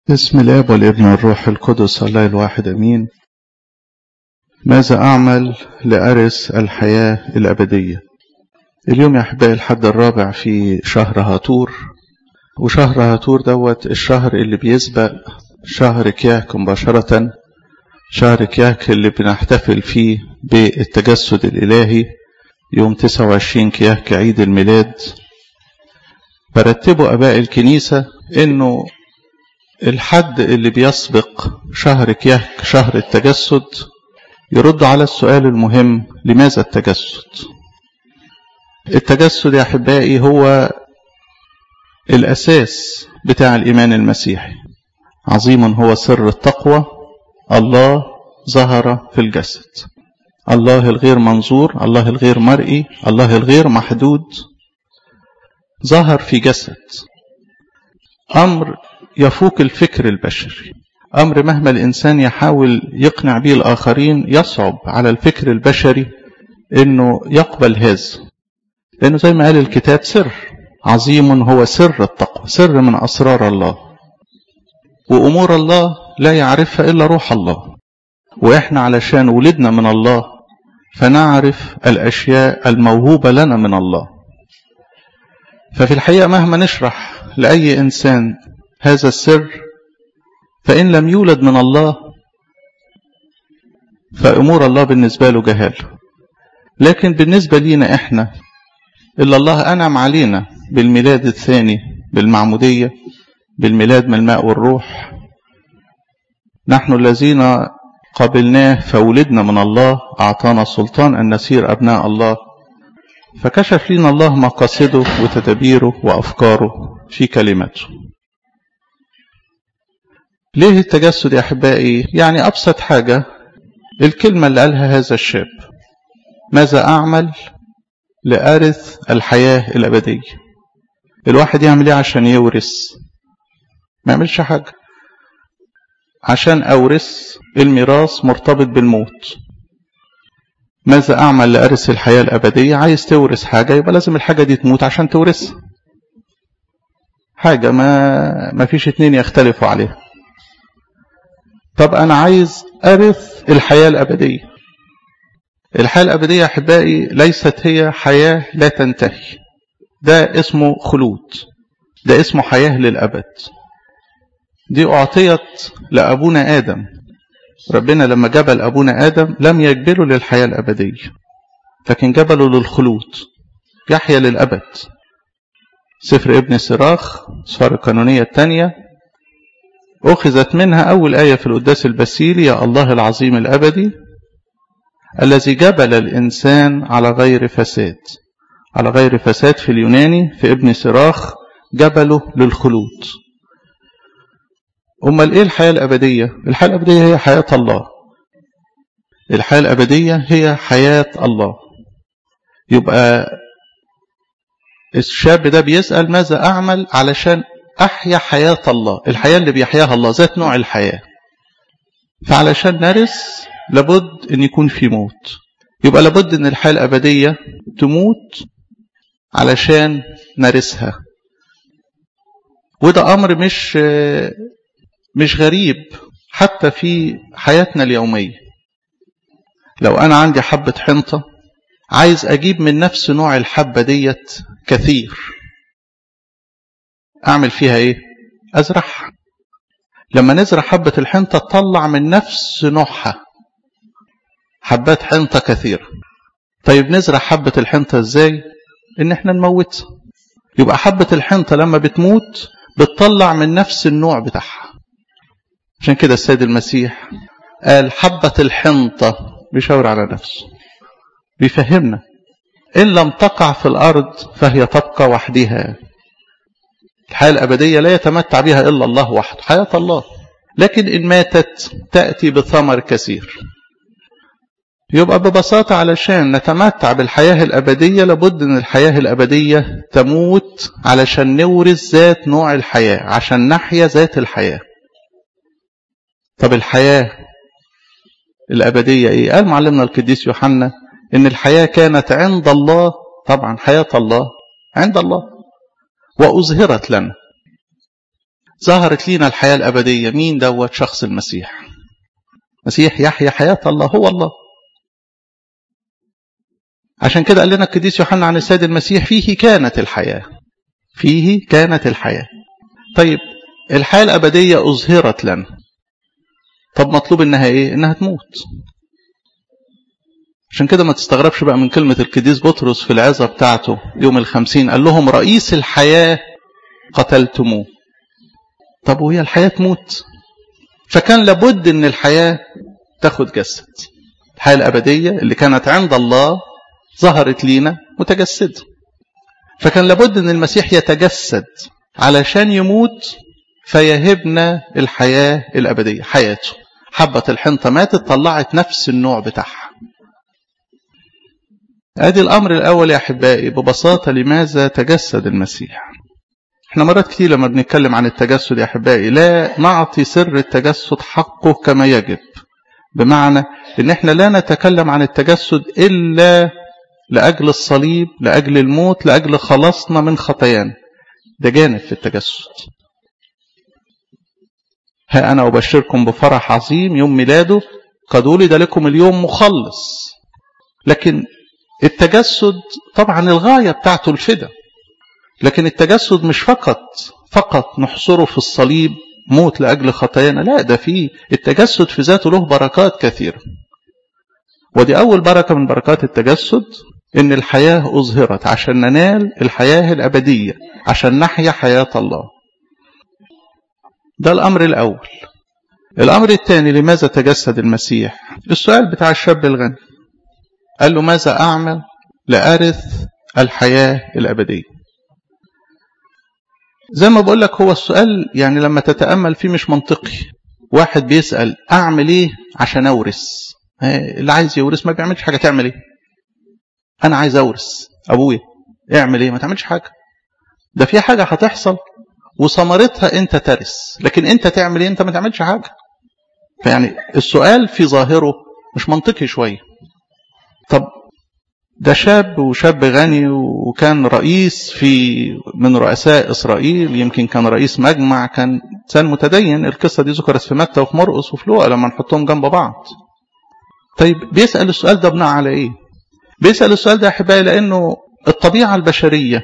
بسم الاب والابن والروح القدس الله الواحد امين ماذا اعمل لارث الحياه الابديه اليوم يا احبائي الحد الرابع في شهر هاتور وشهر هاتور دوت الشهر اللي بيسبق شهر كياك مباشره شهر كياك اللي بنحتفل فيه بالتجسد الالهي يوم 29 كياك عيد الميلاد برتبوا اباء الكنيسه انه الحد اللي بيسبق شهر كيهك شهر التجسد يرد على السؤال المهم لماذا التجسد التجسد يا احبائي هو الاساس بتاع الايمان المسيحي عظيم هو سر التقوى الله ظهر في الجسد الله الغير منظور الله الغير مرئي الله الغير محدود ظهر في جسد امر يفوق الفكر البشري امر مهما الانسان يحاول يقنع به الاخرين يصعب على الفكر البشري انه يقبل هذا لانه زي ما قال الكتاب سر عظيم هو سر التقوى سر من اسرار الله وامور الله لا يعرفها الا روح الله واحنا علشان ولدنا من الله فنعرف الاشياء الموهوبه لنا من الله ففي الحقيقه مهما نشرح لاي انسان هذا السر فإن لم يولد من الله فأمور الله بالنسبة له جهال لكن بالنسبة لينا إحنا إلا الله أنعم علينا بالميلاد الثاني بالمعمودية بالميلاد من الماء والروح نحن الذين قبلناه فولدنا من الله أعطانا السلطان أن نسير أبناء الله فكشف لنا الله مقاصده وتدابيره وأفكاره في كلمته ليه التجسد يا احبائي يعني ابسط حاجه الكلمه اللي قالها هذا الشاب ماذا اعمل لارث الحياه الابديه الواحد يعمل ايه عشان يورث ما يعملش حاجه عشان اورث الميراث مرتبط بالموت ماذا اعمل لارث الحياه الابديه عايز تورث حاجه يبقى لازم الحاجه دي تموت عشان تورثها حاجه ما ما فيش اتنين يختلفوا عليها طب أنا عايز أرث الحياة الأبدية الحياة الأبدية يا أحبائي ليست هي حياة لا تنتهي ده اسمه خلود ده اسمه حياة للأبد دي أعطيت لأبونا آدم ربنا لما جبل أبونا آدم لم يجبله للحياة الأبدية لكن جبله للخلود يحيا للأبد سفر ابن سراخ سفر القانونية الثانية أخذت منها أول آية في القداس البسيلي يا الله العظيم الأبدي الذي جبل الإنسان على غير فساد على غير فساد في اليوناني في ابن سراخ جبله للخلود أمال إيه الحياة الأبدية؟ الحياة الأبدية هي حياة الله الحياة الأبدية هي حياة الله يبقى الشاب ده بيسأل ماذا أعمل علشان أحيا حياة الله الحياة اللي بيحياها الله ذات نوع الحياة فعلشان نرث لابد أن يكون في موت يبقى لابد أن الحياة الأبدية تموت علشان نرثها وده أمر مش مش غريب حتى في حياتنا اليومية لو أنا عندي حبة حنطة عايز أجيب من نفس نوع الحبة ديت كثير أعمل فيها إيه؟ أزرعها لما نزرع حبة الحنطة تطلع من نفس نوعها حبات حنطة كثيرة طيب نزرع حبة الحنطة إزاي؟ إن إحنا نموتها يبقى حبة الحنطة لما بتموت بتطلع من نفس النوع بتاعها عشان كده السيد المسيح قال حبة الحنطة بيشاور على نفسه بيفهمنا إن لم تقع في الأرض فهي تبقى وحدها الحياة الأبدية لا يتمتع بها إلا الله وحده حياة الله لكن إن ماتت تأتي بثمر كثير يبقى ببساطة علشان نتمتع بالحياة الأبدية لابد أن الحياة الأبدية تموت علشان نورث ذات نوع الحياة عشان نحيا ذات الحياة طب الحياة الأبدية إيه؟ قال معلمنا القديس يوحنا إن الحياة كانت عند الله طبعا حياة الله عند الله وأظهرت لنا ظهرت لينا الحياة الأبدية مين دوت شخص المسيح مسيح يحيى حياة الله هو الله عشان كده قال لنا القديس يوحنا عن السيد المسيح فيه كانت الحياة فيه كانت الحياة طيب الحياة الأبدية أظهرت لنا طب مطلوب إنها إيه إنها تموت عشان كده ما تستغربش بقى من كلمة القديس بطرس في العظة بتاعته يوم الخمسين قال لهم رئيس الحياة قتلتموه طب وهي الحياة تموت فكان لابد ان الحياة تاخد جسد الحياة الأبدية اللي كانت عند الله ظهرت لينا متجسدة فكان لابد ان المسيح يتجسد علشان يموت فيهبنا الحياة الأبدية حياته حبة الحنطة ماتت طلعت نفس النوع بتاعها ادي الامر الاول يا احبائي ببساطه لماذا تجسد المسيح احنا مرات كتير لما بنتكلم عن التجسد يا احبائي لا نعطي سر التجسد حقه كما يجب بمعنى ان احنا لا نتكلم عن التجسد الا لاجل الصليب لاجل الموت لاجل خلاصنا من خطايانا ده جانب في التجسد ها انا ابشركم بفرح عظيم يوم ميلاده قد ولد لكم اليوم مخلص لكن التجسد طبعا الغاية بتاعته الفدا لكن التجسد مش فقط فقط نحصره في الصليب موت لأجل خطايانا لا ده فيه التجسد في ذاته له بركات كثيرة ودي أول بركة من بركات التجسد إن الحياة أظهرت عشان ننال الحياة الأبدية عشان نحيا حياة الله ده الأمر الأول الأمر الثاني لماذا تجسد المسيح السؤال بتاع الشاب الغني قال له ماذا أعمل لأرث الحياة الأبدية زي ما بقول لك هو السؤال يعني لما تتأمل فيه مش منطقي واحد بيسأل أعمل إيه عشان أورث اللي عايز يورث ما بيعملش حاجة تعمل إيه أنا عايز أورث أبويا اعمل إيه ما تعملش حاجة ده في حاجة هتحصل وثمرتها أنت ترث لكن أنت تعمل إيه أنت ما تعملش حاجة فيعني السؤال في ظاهره مش منطقي شويه طب ده شاب وشاب غني وكان رئيس في من رؤساء إسرائيل يمكن كان رئيس مجمع كان إنسان متدين القصة دي ذكرت في متى وفي مرقس وفي لوقا لما نحطهم جنب بعض طيب بيسأل السؤال ده بناء على إيه بيسأل السؤال ده يا أحبائي لأنه الطبيعة البشرية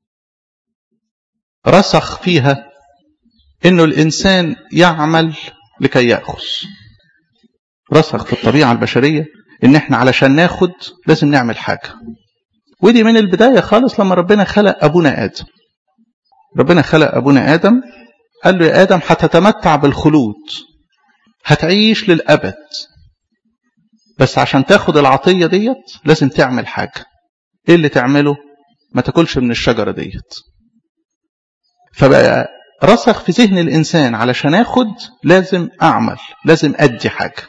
رسخ فيها إنه الإنسان يعمل لكي يأخذ رسخ في الطبيعة البشرية ان احنا علشان ناخد لازم نعمل حاجة ودي من البداية خالص لما ربنا خلق ابونا ادم ربنا خلق ابونا ادم قال له يا ادم هتتمتع بالخلود هتعيش للابد بس عشان تاخد العطية ديت لازم تعمل حاجة ايه اللي تعمله ما تاكلش من الشجرة ديت فبقى رسخ في ذهن الانسان علشان اخد لازم اعمل لازم ادي حاجه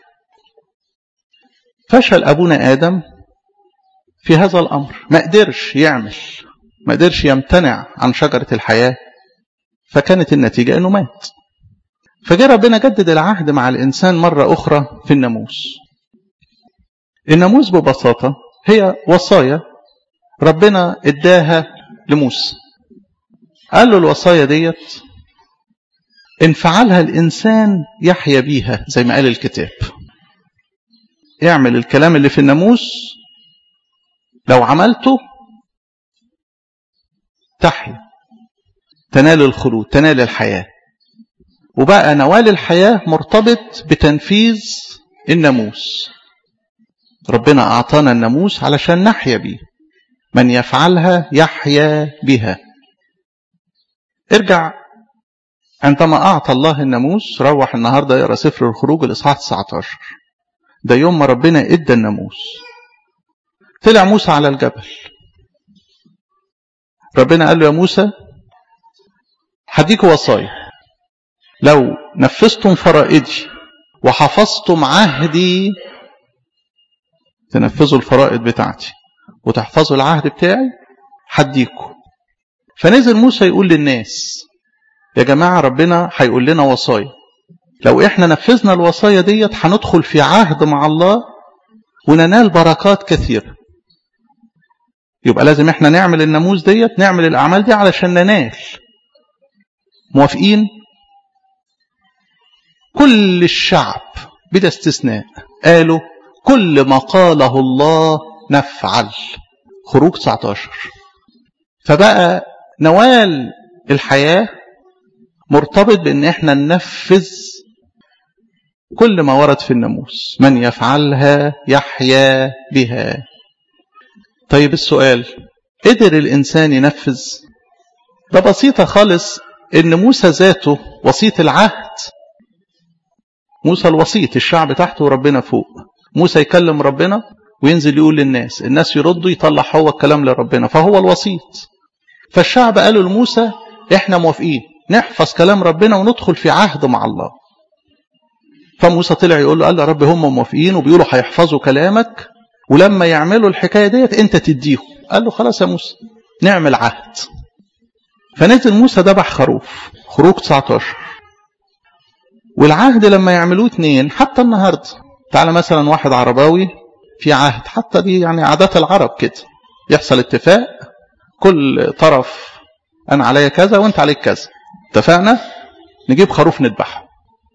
فشل أبونا آدم في هذا الأمر ما قدرش يعمل ما قدرش يمتنع عن شجرة الحياة فكانت النتيجة أنه مات فجاء ربنا جدد العهد مع الإنسان مرة أخرى في الناموس الناموس ببساطة هي وصايا ربنا اداها لموسى قال له الوصايا ديت ان فعلها الإنسان يحيا بيها زي ما قال الكتاب اعمل الكلام اللي في الناموس لو عملته تحيا تنال الخلود تنال الحياة وبقى نوال الحياة مرتبط بتنفيذ الناموس ربنا أعطانا الناموس علشان نحيا بيه من يفعلها يحيا بها ارجع عندما أعطى الله الناموس روح النهاردة يقرأ سفر الخروج الإصحاح 19 ده يوم ما ربنا ادى الناموس طلع موسى على الجبل ربنا قال له يا موسى هديك وصايا لو نفذتم فرائدي وحفظتم عهدي تنفذوا الفرائض بتاعتي وتحفظوا العهد بتاعي هديكم فنزل موسى يقول للناس يا جماعة ربنا هيقول لنا وصايا لو احنا نفذنا الوصايا ديت هندخل في عهد مع الله وننال بركات كثيرة يبقى لازم احنا نعمل الناموس ديت نعمل الاعمال دي علشان ننال موافقين كل الشعب بلا استثناء قالوا كل ما قاله الله نفعل خروج 19 فبقى نوال الحياة مرتبط بان احنا ننفذ كل ما ورد في الناموس من يفعلها يحيا بها طيب السؤال قدر الانسان ينفذ ده بسيطة خالص ان موسى ذاته وسيط العهد موسى الوسيط الشعب تحته وربنا فوق موسى يكلم ربنا وينزل يقول للناس الناس يردوا يطلع هو الكلام لربنا فهو الوسيط فالشعب قالوا لموسى احنا موافقين نحفظ كلام ربنا وندخل في عهد مع الله فموسى طلع يقول له قال يا رب هم موافقين وبيقولوا هيحفظوا كلامك ولما يعملوا الحكايه ديت انت تديهم قال له خلاص يا موسى نعمل عهد فنزل موسى ذبح خروف خروج 19 والعهد لما يعملوه اتنين حتى النهارده تعالى مثلا واحد عرباوي في عهد حتى دي يعني عادات العرب كده يحصل اتفاق كل طرف انا عليا كذا وانت عليك كذا اتفقنا نجيب خروف نذبحه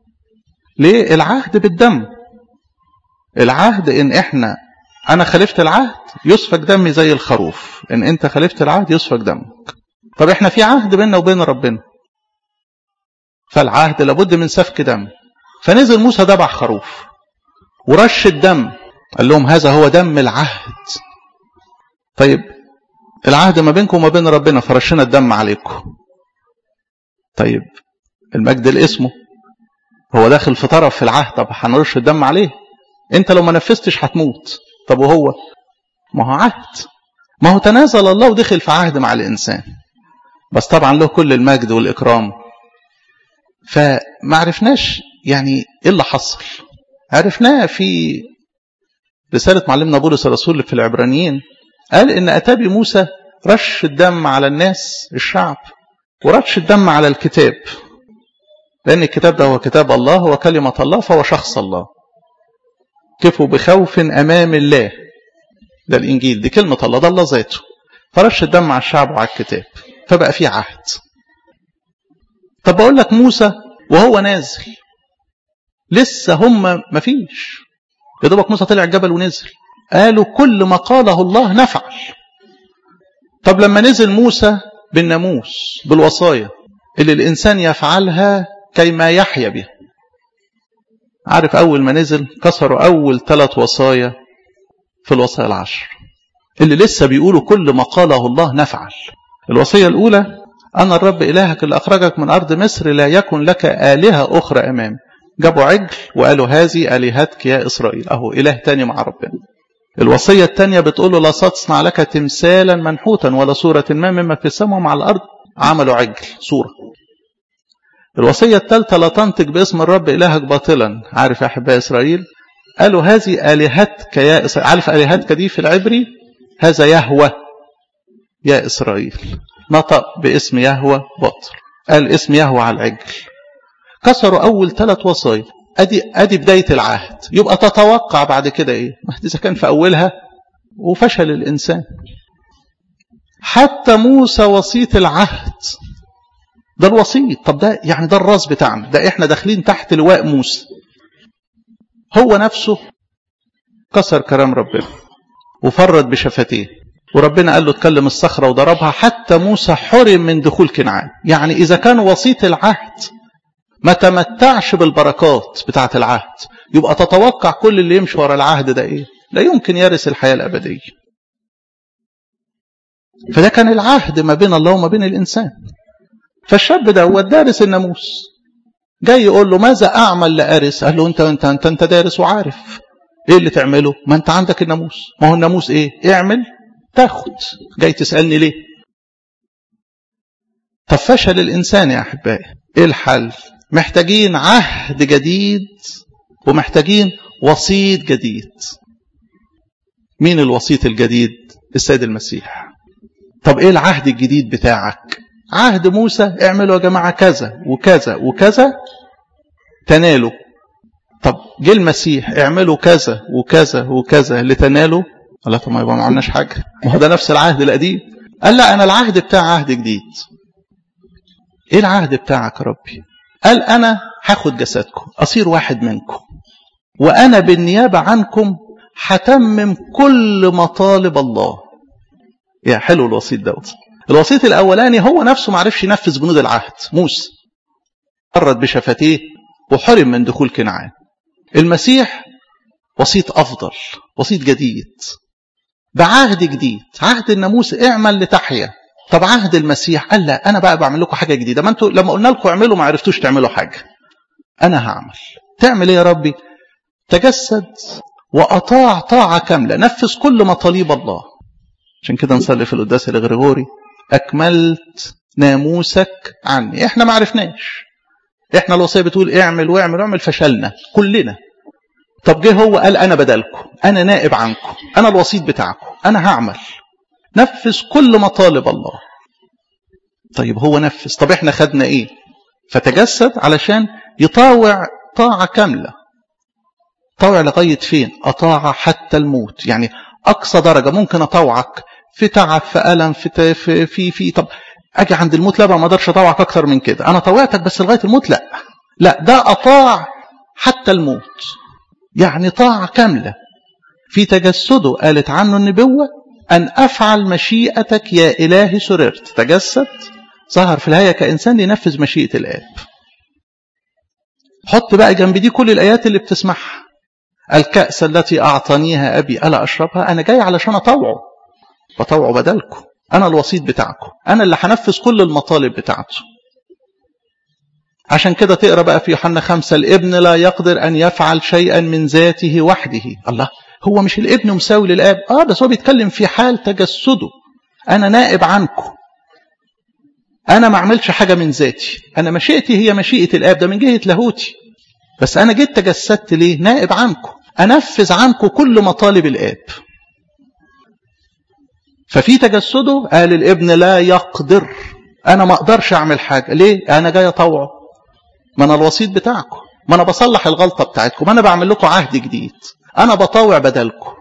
ليه العهد بالدم العهد ان احنا انا خالفت العهد يسفك دمي زي الخروف ان انت خالفت العهد يسفك دمك طب احنا في عهد بيننا وبين ربنا فالعهد لابد من سفك دم فنزل موسى ذبح خروف ورش الدم قال لهم هذا هو دم العهد طيب العهد ما بينكم وما بين ربنا فرشنا الدم عليكم طيب المجد لاسمه هو داخل في طرف في العهد طب هنرش الدم عليه انت لو ما نفذتش هتموت طب وهو ما هو عهد ما هو تنازل الله ودخل في عهد مع الانسان بس طبعا له كل المجد والاكرام فما عرفناش يعني ايه اللي حصل عرفناه في رسالة معلمنا بولس الرسول في العبرانيين قال ان اتى موسى رش الدم على الناس الشعب ورش الدم على الكتاب لان الكتاب ده هو كتاب الله هو كلمة الله فهو شخص الله كفوا بخوف امام الله ده الانجيل دي كلمة الله ده الله ذاته فرش الدم على الشعب وعلى الكتاب فبقى في عهد طب بقول لك موسى وهو نازل لسه هم ما فيش يا دوبك موسى طلع الجبل ونزل قالوا كل ما قاله الله نفعل طب لما نزل موسى بالناموس بالوصايا اللي الإنسان يفعلها كيما يحيا بها عارف أول ما نزل كسروا أول ثلاث وصايا في الوصايا العشر اللي لسه بيقولوا كل ما قاله الله نفعل الوصية الأولى أنا الرب إلهك اللي أخرجك من أرض مصر لا يكن لك آلهة أخرى أمامي جابوا عجل وقالوا هذه آلهتك يا إسرائيل أهو إله تاني مع ربنا الوصية الثانية بتقول له لا تصنع لك تمثالا منحوتا ولا صورة ما مما في السماء ومع الأرض عملوا عجل صورة الوصية الثالثة لا تنطق باسم الرب إلهك باطلا عارف يا أحباء إسرائيل قالوا هذه آلهتك يا إسرائيل عارف آلهتك دي في العبري هذا يهوى يا إسرائيل نطق باسم يهوى باطل قال اسم يهوى على العجل كسروا أول ثلاث وصايا أدي, أدي بداية العهد يبقى تتوقع بعد كده إيه إذا كان في أولها وفشل الإنسان حتى موسى وسيط العهد ده الوسيط طب ده يعني ده الراس بتاعنا ده احنا داخلين تحت لواء موسى هو نفسه كسر كلام ربنا وفرد بشفتيه وربنا قال له اتكلم الصخرة وضربها حتى موسى حرم من دخول كنعان يعني إذا كان وسيط العهد ما تمتعش بالبركات بتاعة العهد يبقى تتوقع كل اللي يمشي ورا العهد ده ايه لا يمكن يرث الحياة الأبدية فده كان العهد ما بين الله وما بين الإنسان فالشاب ده هو دارس الناموس جاي يقول له ماذا أعمل لأرث قال له أنت أنت أنت, انت دارس وعارف إيه اللي تعمله ما أنت عندك الناموس ما هو الناموس إيه اعمل تاخد جاي تسألني ليه طب فشل الإنسان يا أحبائي إيه الحل محتاجين عهد جديد ومحتاجين وسيط جديد مين الوسيط الجديد السيد المسيح طب ايه العهد الجديد بتاعك عهد موسى اعملوا يا جماعة كذا وكذا وكذا تنالوا طب جه المسيح اعملوا كذا وكذا وكذا لتنالوا قال لا طب ما يبقى ما عملناش حاجة ما هو ده نفس العهد القديم قال لا انا العهد بتاع عهد جديد ايه العهد بتاعك يا ربي قال انا هاخد جسدكم أصير واحد منكم وأنا بالنيابة عنكم هتمم كل مطالب الله يا حلو الوسيط دوت الوسيط الأولاني هو نفسه معرفش ينفذ بنود العهد موسى قرد بشفتيه وحرم من دخول كنعان المسيح وسيط أفضل وسيط جديد بعهد جديد عهد الناموس اعمل لتحيا طب عهد المسيح قال لا انا بقى بعمل لكم حاجه جديده ما انتوا لما قلنا لكم اعملوا ما عرفتوش تعملوا حاجه انا هعمل تعمل ايه يا ربي تجسد واطاع طاعه كامله نفذ كل مطالب الله عشان كده نصلي في القداس الغريغوري اكملت ناموسك عني احنا ما عرفناش احنا الوصيه بتقول اعمل واعمل واعمل فشلنا كلنا طب جه هو قال انا بدلكم انا نائب عنكم انا الوسيط بتاعكم انا هعمل نفذ كل مطالب الله طيب هو نفذ طب احنا خدنا ايه فتجسد علشان يطاوع طاعة كاملة طاوع لغاية فين أطاع حتى الموت يعني أقصى درجة ممكن أطوعك في تعب في ألم في في في, في طب أجي عند الموت لا ما أقدرش أطوعك أكتر من كده أنا طوعتك بس لغاية الموت لا لا ده أطاع حتى الموت يعني طاعة كاملة في تجسده قالت عنه النبوة أن أفعل مشيئتك يا إلهي سررت تجسد ظهر في الهيئة كإنسان ينفذ مشيئة الآب حط بقى جنب دي كل الآيات اللي بتسمعها الكأس التي أعطانيها أبي ألا أشربها أنا جاي علشان أطوعه بطوعه بدلكم أنا الوسيط بتاعكم أنا اللي هنفذ كل المطالب بتاعته عشان كده تقرا بقى في يوحنا خمسة الابن لا يقدر أن يفعل شيئا من ذاته وحده الله هو مش الابن مساوي للآب آه بس هو بيتكلم في حال تجسده أنا نائب عنكم أنا ما أعملش حاجة من ذاتي أنا مشيئتي هي مشيئة الآب ده من جهة لاهوتي بس أنا جيت تجسدت ليه نائب عنكم أنفذ عنكم كل مطالب الآب ففي تجسده قال الابن لا يقدر أنا ما أقدرش أعمل حاجة ليه أنا جاي أطوعه ما أنا الوسيط بتاعكم ما أنا بصلح الغلطة بتاعتكم ما أنا بعمل لكم عهد جديد أنا بطوع بدلكم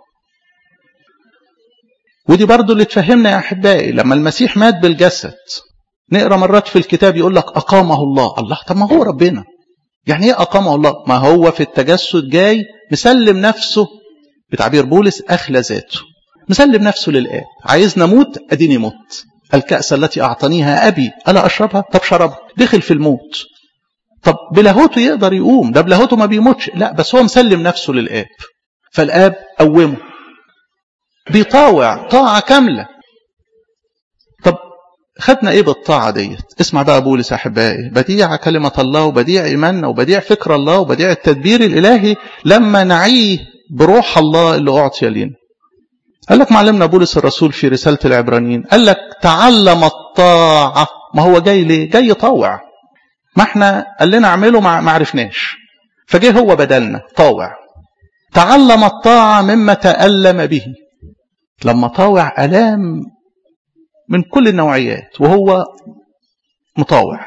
ودي برضو اللي تفهمنا يا أحبائي لما المسيح مات بالجسد نقرأ مرات في الكتاب يقول لك أقامه الله الله طب ما هو ربنا يعني ايه أقامه الله ما هو في التجسد جاي مسلم نفسه بتعبير بولس أخلى ذاته مسلم نفسه للآب عايز نموت أديني موت الكأس التي أعطانيها أبي ألا أشربها طب شرب دخل في الموت طب بلاهوته يقدر يقوم ده بلاهوته ما بيموتش لا بس هو مسلم نفسه للآب فالآب قومه بيطاوع طاعة كاملة طب خدنا ايه بالطاعة ديت اسمع بقى بولس احبائي بديع كلمة الله وبديع ايماننا وبديع فكر الله وبديع التدبير الالهي لما نعيه بروح الله اللي اعطي لنا قال لك معلمنا بولس الرسول في رسالة العبرانيين قال لك تعلم الطاعة ما هو جاي ليه جاي يطاوع ما احنا قال لنا اعمله ما عرفناش فجه هو بدلنا طاوع تعلم الطاعة مما تألم به لما طاوع ألام من كل النوعيات وهو مطاوع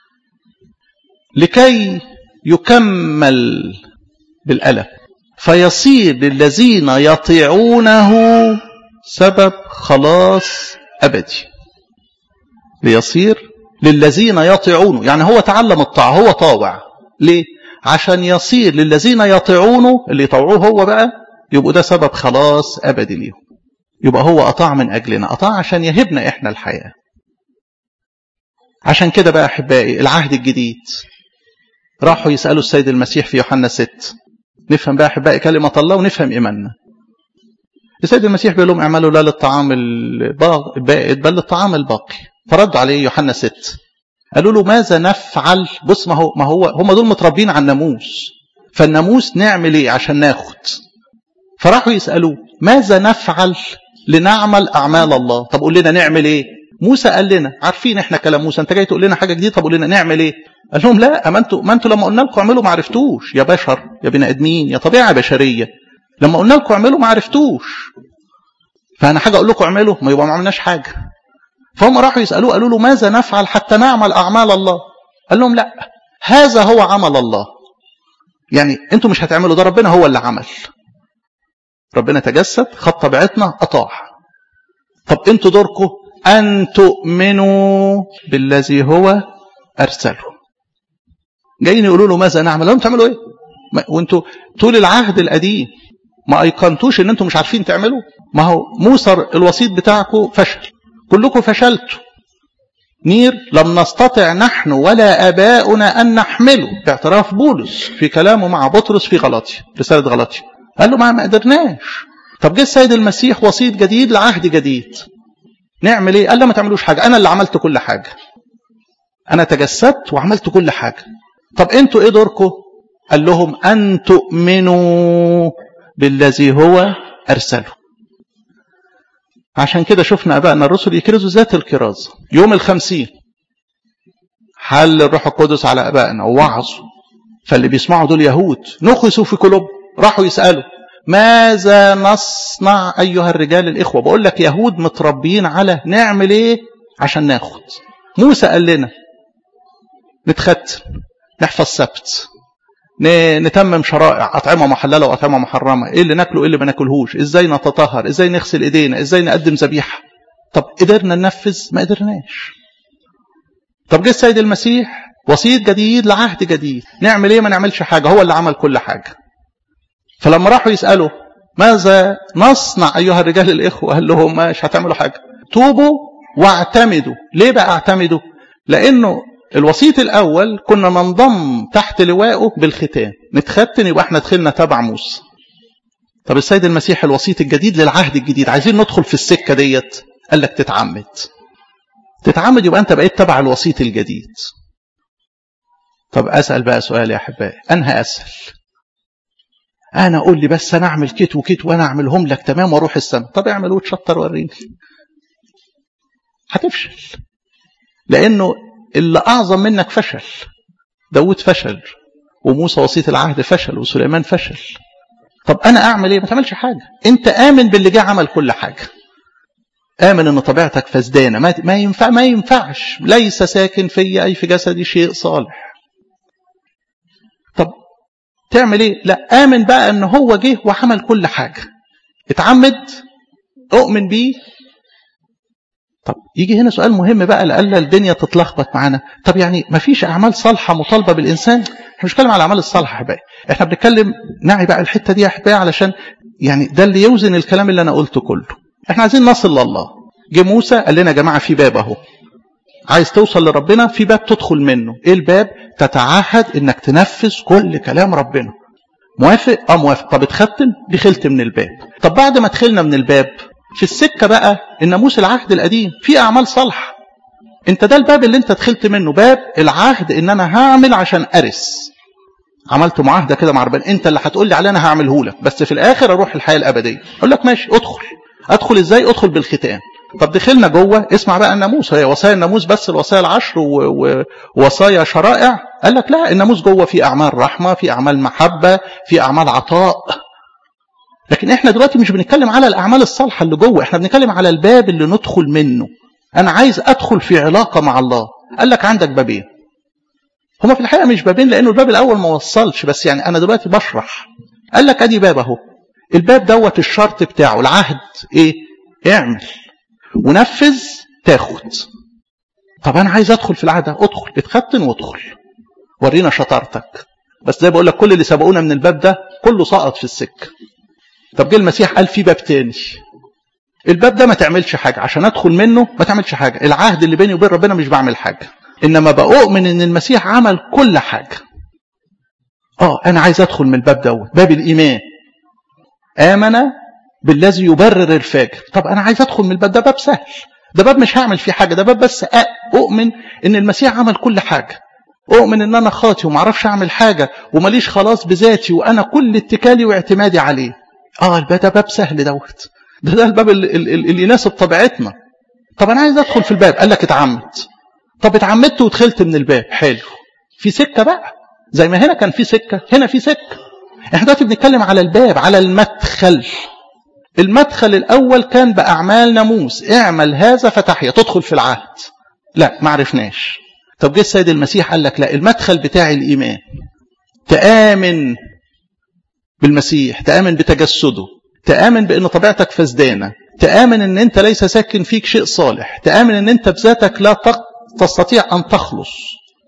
لكي يكمل بالألم فيصير للذين يطيعونه سبب خلاص أبدي ليصير للذين يطيعونه يعني هو تعلم الطاعة هو طاوع ليه عشان يصير للذين يطيعونه اللي يطوعوه هو بقى يبقوا ده سبب خلاص أبدي ليهم يبقى هو أطاع من أجلنا أطاع عشان يهبنا إحنا الحياة عشان كده بقى أحبائي العهد الجديد راحوا يسألوا السيد المسيح في يوحنا 6 نفهم بقى أحبائي كلمة الله ونفهم إيماننا السيد المسيح بيقول لهم اعملوا لا للطعام البائد بل للطعام الباقي فردوا عليه يوحنا 6 قالوا له ماذا نفعل بص ما هو ما هو هم دول متربين على الناموس فالناموس نعمل ايه عشان ناخد فراحوا يسالوه ماذا نفعل لنعمل اعمال الله طب قول لنا نعمل ايه موسى قال لنا عارفين احنا كلام موسى انت جاي تقول لنا حاجه جديده طب قول لنا نعمل ايه قال لهم لا ما انتوا ما انتوا لما قلنا لكم اعملوا ما عرفتوش يا بشر يا بني ادمين يا طبيعه بشريه لما قلنا لكم اعملوا ما عرفتوش فانا حاجه اقول لكم اعملوا ما يبقى ما عملناش حاجه فهم راحوا يسالوه قالوا له ماذا نفعل حتى نعمل اعمال الله قال لهم لا هذا هو عمل الله يعني انتوا مش هتعملوا ده ربنا هو اللي عمل ربنا تجسد خد طبيعتنا اطاع طب انتوا دوركم ان تؤمنوا بالذي هو ارسله جايين يقولوا له ماذا نعمل لهم تعملوا ايه وانتوا طول العهد القديم ما ايقنتوش ان انتوا مش عارفين تعملوا ما هو موسى الوسيط بتاعكم فشل كلكم فشلتوا نير لم نستطع نحن ولا اباؤنا ان نحمله باعتراف بولس في كلامه مع بطرس في غلطي رساله غلطي قال له ما ما قدرناش طب جه السيد المسيح وسيط جديد لعهد جديد نعمل ايه قال له ما تعملوش حاجه انا اللي عملت كل حاجه انا تجسدت وعملت كل حاجه طب انتوا ايه دوركم قال لهم ان تؤمنوا بالذي هو ارسله عشان كده شفنا ابائنا الرسل يكرزوا ذات الكرازه يوم الخمسين حل الروح القدس على ابائنا ووعظوا فاللي بيسمعوا دول يهود نخسوا في قلوبهم راحوا يسالوا ماذا نصنع ايها الرجال الاخوه بقول لك يهود متربيين على نعمل ايه عشان ناخد موسى قال لنا نتختم نحفظ سبت نتمم شرائع أطعمة محللة وأطعمة محرمة إيه اللي ناكله إيه اللي ما ناكلهوش إزاي نتطهر إزاي نغسل إيدينا إزاي نقدم ذبيحة طب قدرنا ننفذ ما قدرناش طب جه السيد المسيح وسيط جديد لعهد جديد نعمل ايه ما نعملش حاجة هو اللي عمل كل حاجة فلما راحوا يسألوا ماذا نصنع أيها الرجال الإخوة قال لهم مش هتعملوا حاجة توبوا واعتمدوا ليه بقى اعتمدوا لأنه الوسيط الأول كنا ننضم تحت لوائه بالختان نتختن يبقى احنا دخلنا تبع موسى طب السيد المسيح الوسيط الجديد للعهد الجديد عايزين ندخل في السكة ديت قال لك تتعمد تتعمد يبقى انت بقيت تبع الوسيط الجديد طب أسأل بقى سؤال يا أحبائي أنهى أسهل أنا أقول لي بس أنا أعمل كيت وكيت وأنا أعملهم لك تمام وأروح السماء طب اعمل وتشطر وريني هتفشل لأنه اللي أعظم منك فشل داود فشل وموسى وسيط العهد فشل وسليمان فشل طب أنا أعمل إيه ما تعملش حاجة أنت آمن باللي جه عمل كل حاجة آمن أن طبيعتك فسدانة ما ما ينفع ما ينفعش ليس ساكن في أي في جسدي شيء صالح طب تعمل إيه لا آمن بقى أن هو جه وعمل كل حاجة اتعمد أؤمن بيه طب يجي هنا سؤال مهم بقى لألا الدنيا تتلخبط معانا طب يعني ما فيش أعمال صالحة مطالبة بالإنسان احنا مش بنتكلم على الأعمال الصالحة يا أحبائي احنا بنتكلم نعي بقى الحتة دي يا أحبائي علشان يعني ده اللي يوزن الكلام اللي أنا قلته كله احنا عايزين نصل لله جه موسى قال لنا يا جماعة في باب أهو عايز توصل لربنا في باب تدخل منه ايه الباب تتعهد انك تنفذ كل كلام ربنا موافق اه موافق طب اتختم دخلت من الباب طب بعد ما دخلنا من الباب في السكة بقى الناموس العهد القديم في أعمال صالحة انت ده الباب اللي انت دخلت منه باب العهد ان انا هعمل عشان ارث عملت معاهده كده مع ربنا انت اللي هتقول لي عليه انا هعمله لك بس في الاخر اروح الحياه الابديه اقول لك ماشي ادخل ادخل ازاي ادخل بالختان طب دخلنا جوه اسمع بقى الناموس هي وصايا الناموس بس الوصايا العشر ووصايا شرائع قال لك لا الناموس جوه في اعمال رحمه في اعمال محبه في اعمال عطاء لكن احنا دلوقتي مش بنتكلم على الاعمال الصالحه اللي جوه احنا بنتكلم على الباب اللي ندخل منه انا عايز ادخل في علاقه مع الله قال لك عندك بابين هما في الحقيقه مش بابين لانه الباب الاول ما وصلش بس يعني انا دلوقتي بشرح قال لك ادي باب اهو الباب دوت الشرط بتاعه العهد ايه اعمل ونفذ تاخد طب انا عايز ادخل في العهد ده ادخل اتختن وادخل ورينا شطارتك بس زي بقول لك كل اللي سبقونا من الباب ده كله سقط في السكه طب جه المسيح قال في باب تاني الباب ده ما تعملش حاجه عشان ادخل منه ما تعملش حاجه العهد اللي بيني وبين ربنا مش بعمل حاجه انما بؤمن ان المسيح عمل كل حاجه اه انا عايز ادخل من الباب دوت باب الايمان امن بالذي يبرر الفاجر طب انا عايز ادخل من الباب ده باب سهل ده باب مش هعمل فيه حاجه ده باب بس اؤمن ان المسيح عمل كل حاجه اؤمن ان انا خاطي وما اعرفش اعمل حاجه وماليش خلاص بذاتي وانا كل اتكالي واعتمادي عليه اه الباب ده باب سهل دوت ده ده الباب اللي, اللي يناسب طبيعتنا طب انا عايز ادخل في الباب قال لك اتعمد طب اتعمدت ودخلت من الباب حلو في سكه بقى زي ما هنا كان في سكه هنا في سكه احنا دلوقتي بنتكلم على الباب على المدخل المدخل الاول كان باعمال ناموس اعمل هذا فتحيا تدخل في العهد لا ما عرفناش طب جه السيد المسيح قال لك لا المدخل بتاع الايمان تامن بالمسيح تامن بتجسده تامن بان طبيعتك فسدانه تامن ان انت ليس ساكن فيك شيء صالح تامن ان انت بذاتك لا تستطيع ان تخلص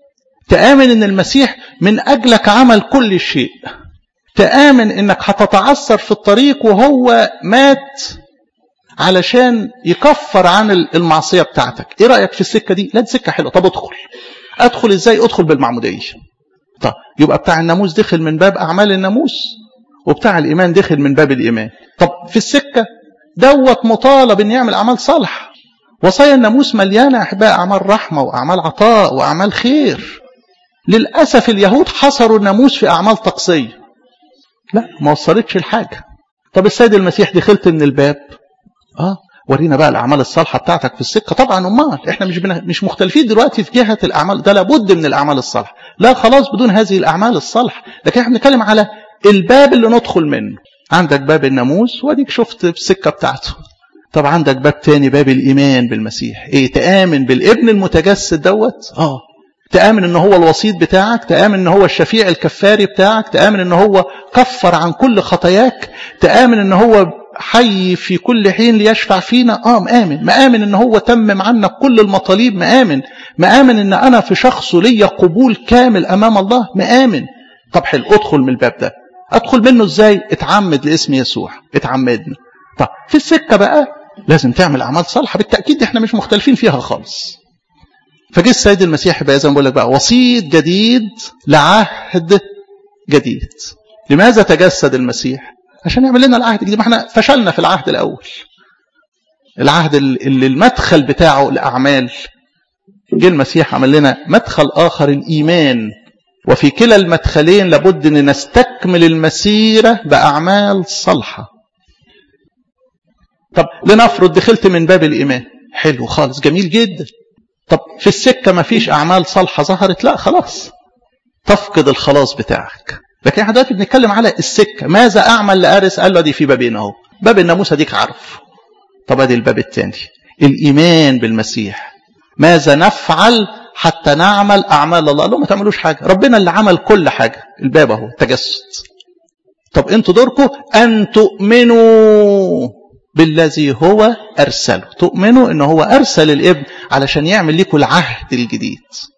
تآمن ان المسيح من اجلك عمل كل شيء تآمن انك هتتعثر في الطريق وهو مات علشان يكفر عن المعصية بتاعتك ايه رأيك في السكة دي لا دي سكة حلوة طب ادخل ادخل ازاي ادخل بالمعمودية طب يبقى بتاع الناموس دخل من باب اعمال الناموس وبتاع الايمان دخل من باب الايمان طب في السكة دوت مطالب ان يعمل اعمال صالحة وصايا الناموس مليانة احباء اعمال رحمة واعمال عطاء واعمال خير للأسف اليهود حصروا الناموس في اعمال تقصية لا ما وصلتش الحاجة طب السيد المسيح دخلت من الباب اه ورينا بقى الاعمال الصالحه بتاعتك في السكه طبعا امال احنا مش بنا... مش مختلفين دلوقتي في جهه الاعمال ده لابد من الاعمال الصالحه لا خلاص بدون هذه الاعمال الصالحه لكن احنا بنتكلم على الباب اللي ندخل منه عندك باب الناموس واديك شفت السكه بتاعته طب عندك باب تاني باب الايمان بالمسيح ايه تامن بالابن المتجسد دوت اه تامن ان هو الوسيط بتاعك تامن ان هو الشفيع الكفاري بتاعك تامن ان هو كفر عن كل خطاياك تامن ان هو حي في كل حين ليشفع فينا اه مآمن مآمن ان هو تمم عنا كل المطالب مآمن مآمن ان انا في شخصه ليا قبول كامل امام الله مآمن طب حلو ادخل من الباب ده ادخل منه ازاي اتعمد لاسم يسوع اتعمدنا طب في السكه بقى لازم تعمل اعمال صالحه بالتاكيد احنا مش مختلفين فيها خالص فجه السيد المسيح بقى زي ما بقول لك بقى وسيط جديد لعهد جديد لماذا تجسد المسيح عشان يعمل لنا العهد الجديد ما احنا فشلنا في العهد الاول العهد اللي المدخل بتاعه الاعمال جه المسيح عمل لنا مدخل اخر الايمان وفي كلا المدخلين لابد ان نستكمل المسيره باعمال صالحه طب لنفرض دخلت من باب الايمان حلو خالص جميل جدا طب في السكه ما فيش اعمال صالحه ظهرت لا خلاص تفقد الخلاص بتاعك لكن احنا دلوقتي بنتكلم على السكه ماذا اعمل لارث قال له دي في بابين اهو باب الناموس اديك عارف طب ادي الباب الثاني الايمان بالمسيح ماذا نفعل حتى نعمل اعمال الله قال له ما تعملوش حاجه ربنا اللي عمل كل حاجه الباب اهو تجسد طب انتوا دوركم ان تؤمنوا بالذي هو ارسله تؤمنوا ان هو ارسل الابن علشان يعمل لكم العهد الجديد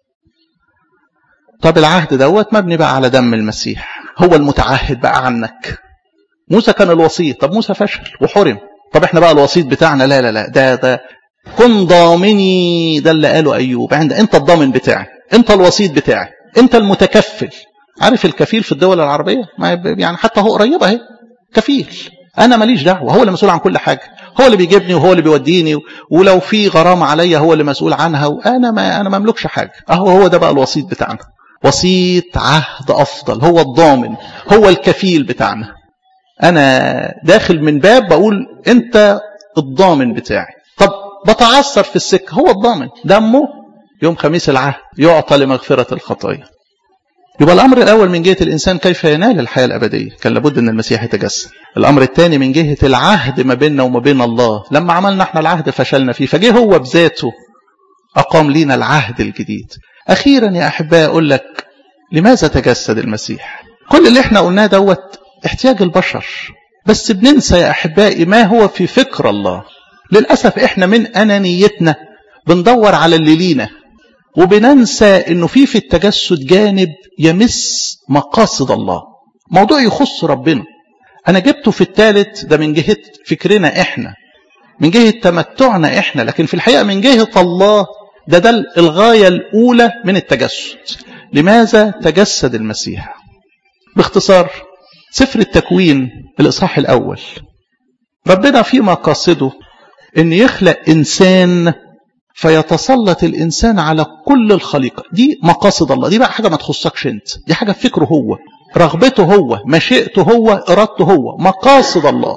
طب العهد دوت مبني بقى على دم المسيح هو المتعهد بقى عنك موسى كان الوسيط طب موسى فشل وحرم طب احنا بقى الوسيط بتاعنا لا لا لا ده ده كن ضامني ده اللي قاله ايوب عند انت الضامن بتاعي انت الوسيط بتاعي انت المتكفل عارف الكفيل في الدول العربيه ما يعني حتى هو قريبه اهي كفيل انا ماليش دعوه هو اللي مسؤول عن كل حاجه هو اللي بيجيبني وهو اللي بيوديني ولو في غرامه عليا هو اللي مسؤول عنها وانا ما انا ما املكش حاجه اهو هو ده بقى الوسيط بتاعنا وسيط عهد افضل هو الضامن هو الكفيل بتاعنا انا داخل من باب بقول انت الضامن بتاعي طب بتعثر في السكه هو الضامن دمه يوم خميس العهد يعطى لمغفره الخطايا يبقى الامر الاول من جهه الانسان كيف ينال الحياه الابديه كان لابد ان المسيح يتجسد الامر الثاني من جهه العهد ما بيننا وما بين الله لما عملنا احنا العهد فشلنا فيه فجه هو بذاته اقام لينا العهد الجديد اخيرا يا احبائي اقول لك لماذا تجسد المسيح كل اللي احنا قلناه دوت احتياج البشر بس بننسى يا احبائي ما هو في فكر الله للاسف احنا من انانيتنا بندور على اللي لينا وبننسى انه في في التجسد جانب يمس مقاصد الله موضوع يخص ربنا انا جبته في الثالث ده من جهه فكرنا احنا من جهه تمتعنا احنا لكن في الحقيقه من جهه الله ده ده الغايه الاولى من التجسد لماذا تجسد المسيح باختصار سفر التكوين الاصحاح الاول ربنا في مقاصده ان يخلق انسان فيتسلط الانسان على كل الخليقه دي مقاصد الله دي بقى حاجه ما تخصكش انت دي حاجه في فكره هو رغبته هو مشيئته هو ارادته هو مقاصد الله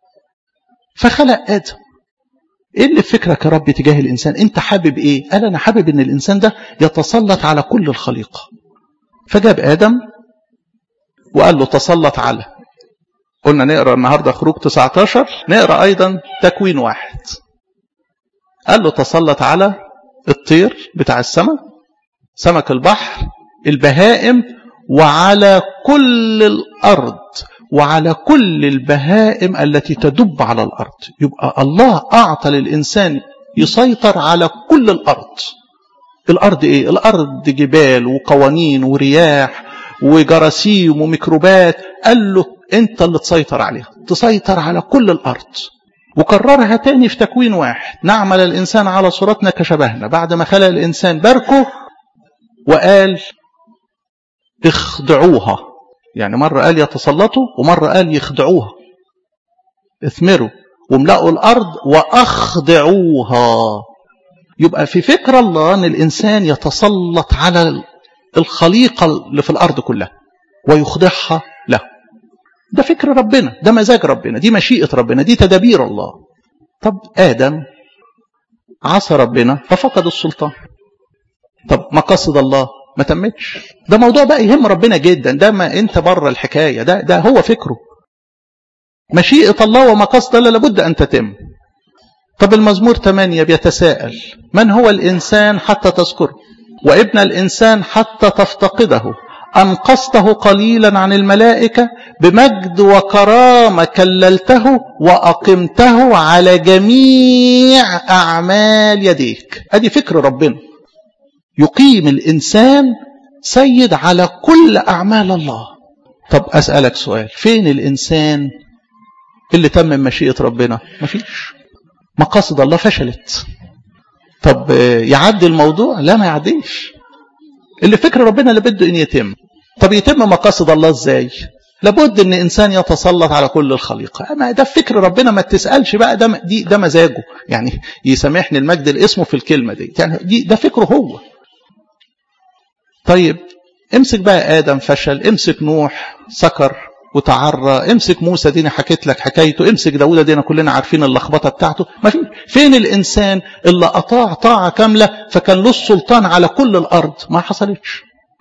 فخلق ادم ايه اللي في فكرك يا رب تجاه الانسان انت حابب ايه قال انا حابب ان الانسان ده يتسلط على كل الخليقه فجاب ادم وقال له تسلط على قلنا نقرا النهارده خروج 19 نقرا ايضا تكوين واحد قال له تسلط على الطير بتاع السماء سمك البحر البهائم وعلى كل الارض وعلى كل البهائم التي تدب على الارض يبقى الله اعطى للانسان يسيطر على كل الارض الأرض إيه الأرض جبال وقوانين ورياح وجراثيم وميكروبات قال له أنت اللي تسيطر عليها تسيطر على كل الأرض وكررها تاني في تكوين واحد نعمل الإنسان على صورتنا كشبهنا بعد ما خلق الإنسان باركه وقال اخدعوها يعني مرة قال يتسلطوا ومرة قال يخدعوها اثمروا واملأوا الأرض وأخضعوها يبقى في فكر الله أن الإنسان يتسلط على الخليقة اللي في الأرض كلها ويخضعها له ده فكر ربنا ده مزاج ربنا دي مشيئة ربنا دي تدابير الله طب آدم عصى ربنا ففقد السلطان طب مقاصد الله ما تمتش ده موضوع بقى يهم ربنا جدا ده ما انت بره الحكاية ده, ده هو فكره مشيئة الله ومقاصد الله لابد أن تتم طب المزمور 8 بيتساءل من هو الإنسان حتى تذكره وابن الإنسان حتى تفتقده أنقصته قليلا عن الملائكة بمجد وكرامة كللته وأقمته على جميع أعمال يديك أدي فكر ربنا يقيم الإنسان سيد على كل أعمال الله طب أسألك سؤال فين الإنسان اللي تم مشيئة ربنا مفيش مقاصد الله فشلت طب يعدي الموضوع لا ما يعديش اللي فكر ربنا لابد ان يتم طب يتم مقاصد الله ازاي لابد ان انسان يتسلط على كل الخليقه اما ده فكر ربنا ما تسالش بقى ده دي ده مزاجه يعني يسامحني المجد الاسم في الكلمه دي يعني دي ده فكره هو طيب امسك بقى ادم فشل امسك نوح سكر وتعرى امسك موسى دينا حكيت لك حكايته امسك داوود دينا كلنا عارفين اللخبطه بتاعته ما في فين الانسان اللي اطاع طاعه كامله فكان له السلطان على كل الارض ما حصلتش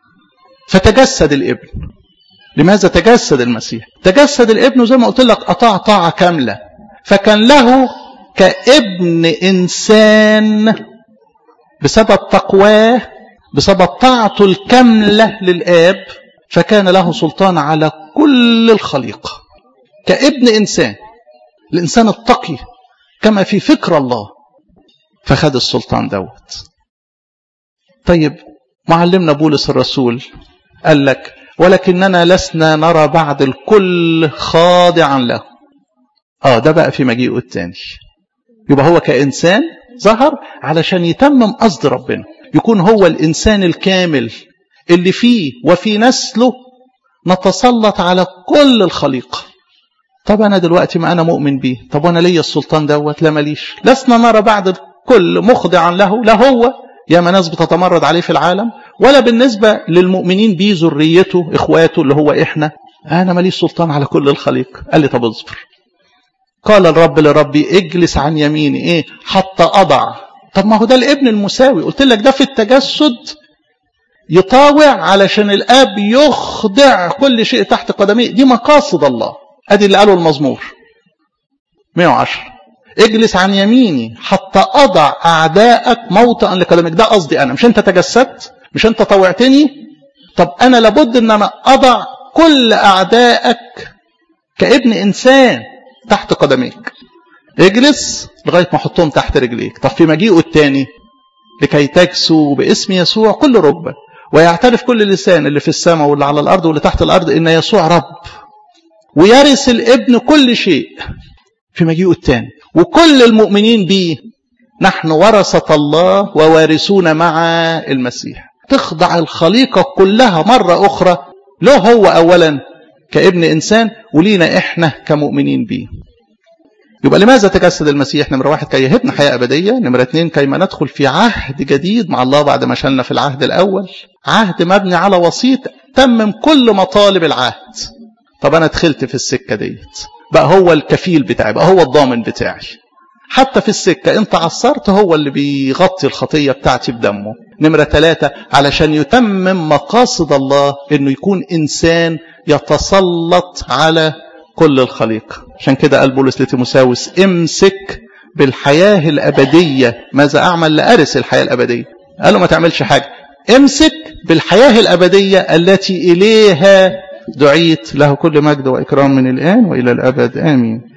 فتجسد الابن لماذا تجسد المسيح تجسد الابن زي ما قلت لك اطاع طاعه كامله فكان له كابن انسان بسبب تقواه بسبب طاعته الكامله للاب فكان له سلطان على كل الخليقة كابن إنسان الإنسان التقي كما في فكر الله فخد السلطان دوت طيب معلمنا بولس الرسول قال لك ولكننا لسنا نرى بعد الكل خاضعا له اه ده بقى في مجيئه الثاني يبقى هو كإنسان ظهر علشان يتمم قصد ربنا يكون هو الإنسان الكامل اللي فيه وفي نسله نتسلط على كل الخليقة طب أنا دلوقتي ما أنا مؤمن بيه طب أنا ليا السلطان دوت لا ماليش لسنا نرى بعد الكل مخضعا له لا هو يا ما ناس بتتمرد عليه في العالم ولا بالنسبة للمؤمنين بيه ذريته إخواته اللي هو إحنا أنا ماليش سلطان على كل الخليقة قال لي طب اصبر قال الرب لربي اجلس عن يميني إيه حتى أضع طب ما هو ده الابن المساوي قلت لك ده في التجسد يطاوع علشان الاب يخضع كل شيء تحت قدميه دي مقاصد الله ادي اللي قاله المزمور 110 اجلس عن يميني حتى اضع اعدائك موطئا لقدمك ده قصدي انا مش انت تجسدت مش انت طوعتني طب انا لابد ان انا اضع كل اعدائك كابن انسان تحت قدميك اجلس لغايه ما احطهم تحت رجليك طب في مجيئه الثاني لكي تجسوا باسم يسوع كل ركبه ويعترف كل لسان اللي في السماء واللي على الارض واللي تحت الارض ان يسوع رب ويرث الابن كل شيء في مجيئه الثاني وكل المؤمنين به نحن ورثة الله ووارثون مع المسيح تخضع الخليقة كلها مرة أخرى له هو أولا كابن إنسان ولينا إحنا كمؤمنين به يبقى لماذا تجسد المسيح نمرة واحد كي يهبنا حياة أبدية نمرة اثنين كيما ندخل في عهد جديد مع الله بعد ما شلنا في العهد الأول عهد مبني على وسيط تمم كل مطالب العهد طب أنا دخلت في السكة ديت بقى هو الكفيل بتاعي بقى هو الضامن بتاعي حتى في السكة انت عصرت هو اللي بيغطي الخطية بتاعتي بدمه نمرة ثلاثة علشان يتمم مقاصد الله انه يكون انسان يتسلط على كل الخليقة عشان كده قال بولس لتيموساوس امسك بالحياة الأبدية ماذا أعمل لأرث الحياة الأبدية قال له ما تعملش حاجة امسك بالحياة الأبدية التي إليها دعيت له كل مجد وإكرام من الآن وإلى الأبد آمين